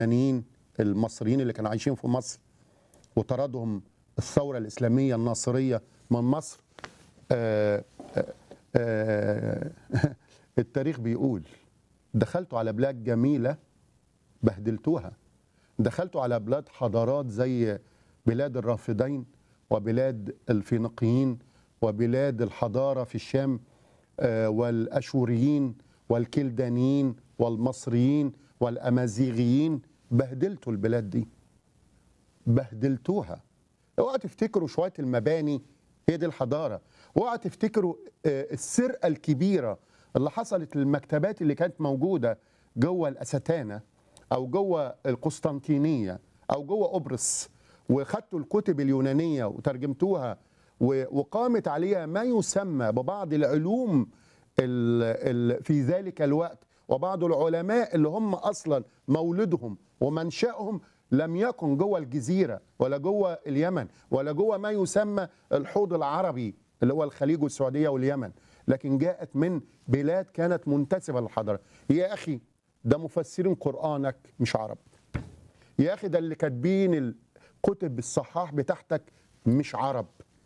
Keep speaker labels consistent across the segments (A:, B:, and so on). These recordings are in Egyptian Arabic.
A: الفلسطينيين المصريين اللي كانوا عايشين في مصر وطردهم الثوره الاسلاميه الناصريه من مصر آه، آه، آه، التاريخ بيقول دخلتوا على بلاد جميله بهدلتوها دخلتوا على بلاد حضارات زي بلاد الرافدين وبلاد الفينيقيين وبلاد الحضاره في الشام آه، والاشوريين والكلدانيين والمصريين والامازيغيين بهدلتوا البلاد دي بهدلتوها اوعى تفتكروا شويه المباني هي دي الحضاره اوعى تفتكروا آه، السرقه الكبيره اللي حصلت للمكتبات اللي كانت موجوده جوه الاستانه او جوه القسطنطينيه او جوه قبرص وخدتوا الكتب اليونانيه وترجمتوها و- وقامت عليها ما يسمى ببعض العلوم ال- ال- في ذلك الوقت وبعض العلماء اللي هم اصلا مولدهم ومنشأهم لم يكن جوه الجزيره ولا جوه اليمن ولا جوه ما يسمى الحوض العربي اللي هو الخليج والسعوديه واليمن لكن جاءت من بلاد كانت منتسبه للحضاره يا اخي ده مفسرين قرانك مش عرب يا اخي ده اللي كاتبين الكتب الصحاح بتاعتك مش عرب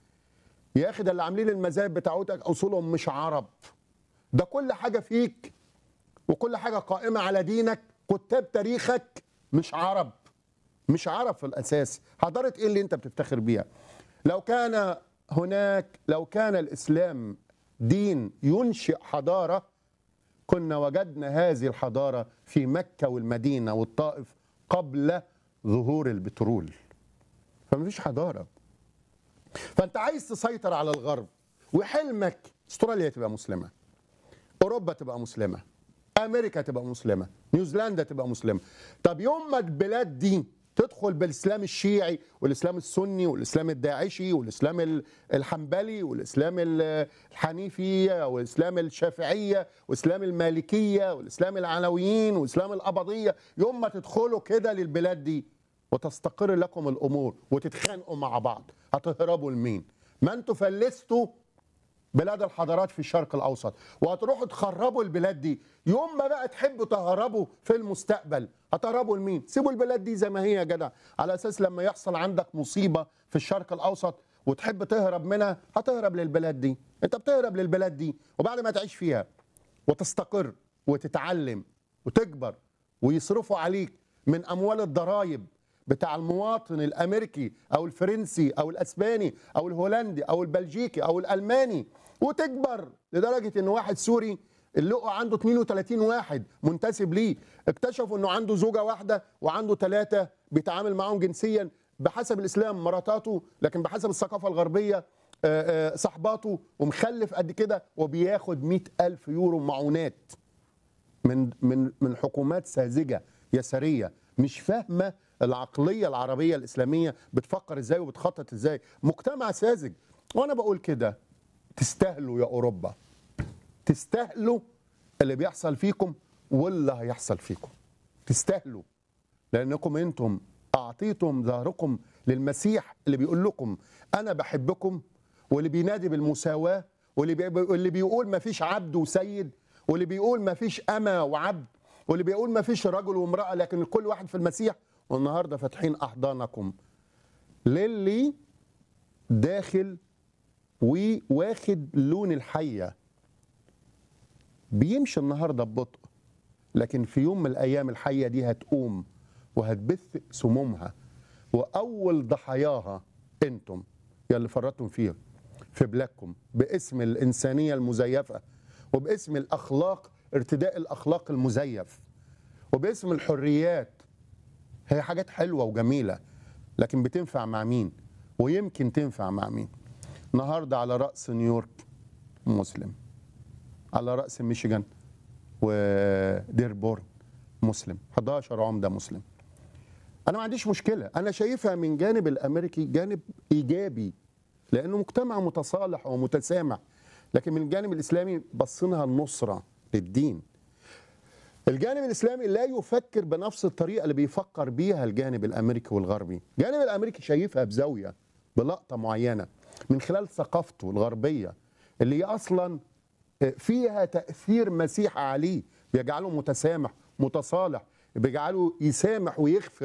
A: يا اخي ده اللي عاملين المذاهب بتاعتك اصولهم مش عرب ده كل حاجه فيك وكل حاجه قائمه على دينك كتاب تاريخك مش عرب مش عرب في الاساس حضاره ايه اللي انت بتفتخر بيها لو كان هناك لو كان الاسلام دين ينشئ حضاره كنا وجدنا هذه الحضاره في مكه والمدينه والطائف قبل ظهور البترول فمفيش حضاره فانت عايز تسيطر على الغرب وحلمك استراليا تبقى مسلمه اوروبا تبقى مسلمه امريكا تبقى مسلمه نيوزيلندا تبقى مسلمه طب يوم ما البلاد دي تدخل بالاسلام الشيعي والاسلام السني والاسلام الداعشي والاسلام ال- الحنبلي والاسلام ال- الحنيفيه والاسلام الشافعيه والاسلام المالكيه والاسلام العلويين والاسلام القبضيه يوم ما تدخلوا كده للبلاد دي وتستقر لكم الامور وتتخانقوا مع بعض هتهربوا لمين ما انتوا فلستوا بلاد الحضارات في الشرق الاوسط وهتروحوا تخربوا البلاد دي يوم ما بقى تحبوا تهربوا في المستقبل هتهربوا لمين سيبوا البلاد دي زي ما هي يا جدع على اساس لما يحصل عندك مصيبه في الشرق الاوسط وتحب تهرب منها هتهرب للبلاد دي انت بتهرب للبلاد دي وبعد ما تعيش فيها وتستقر وتتعلم وتكبر ويصرفوا عليك من اموال الضرائب بتاع المواطن الامريكي او الفرنسي او الاسباني او الهولندي او البلجيكي او الالماني وتكبر لدرجه ان واحد سوري اللقوا عنده 32 واحد منتسب ليه اكتشفوا انه عنده زوجه واحده وعنده ثلاثه بيتعامل معاهم جنسيا بحسب الاسلام مراتاته لكن بحسب الثقافه الغربيه آه، آه، صحباته ومخلف قد كده وبياخد 100 ألف يورو معونات من من من حكومات ساذجه يساريه مش فاهمه العقليه العربيه الاسلاميه بتفكر ازاي وبتخطط ازاي مجتمع ساذج وانا بقول كده تستاهلوا يا اوروبا تستاهلوا اللي بيحصل فيكم واللي هيحصل فيكم تستاهلوا لانكم انتم اعطيتم ظهركم للمسيح اللي بيقول لكم انا بحبكم واللي بينادي بالمساواه واللي بي... واللي بيقول ما فيش عبد وسيد واللي بيقول ما فيش اما وعبد واللي بيقول ما فيش رجل وامراه لكن كل واحد في المسيح والنهارده فاتحين احضانكم للي داخل وواخد لون الحيه بيمشي النهارده ببطء لكن في يوم من الايام الحيه دي هتقوم وهتبث سمومها واول ضحاياها انتم يا اللي فرطتم فيها في بلادكم باسم الانسانيه المزيفه وباسم الاخلاق ارتداء الاخلاق المزيف وباسم الحريات هي حاجات حلوه وجميله لكن بتنفع مع مين ويمكن تنفع مع مين النهارده على راس نيويورك مسلم على راس ميشيغان وديربورن مسلم 11 عمده مسلم انا ما عنديش مشكله انا شايفها من جانب الامريكي جانب ايجابي لانه مجتمع متصالح ومتسامح لكن من الجانب الاسلامي بصينها النصره للدين الجانب الاسلامي لا يفكر بنفس الطريقه اللي بيفكر بيها الجانب الامريكي والغربي الجانب الامريكي شايفها بزاويه بلقطه معينه من خلال ثقافته الغربيه اللي هي اصلا فيها تاثير مسيحي عليه بيجعله متسامح متصالح بيجعله يسامح ويغفر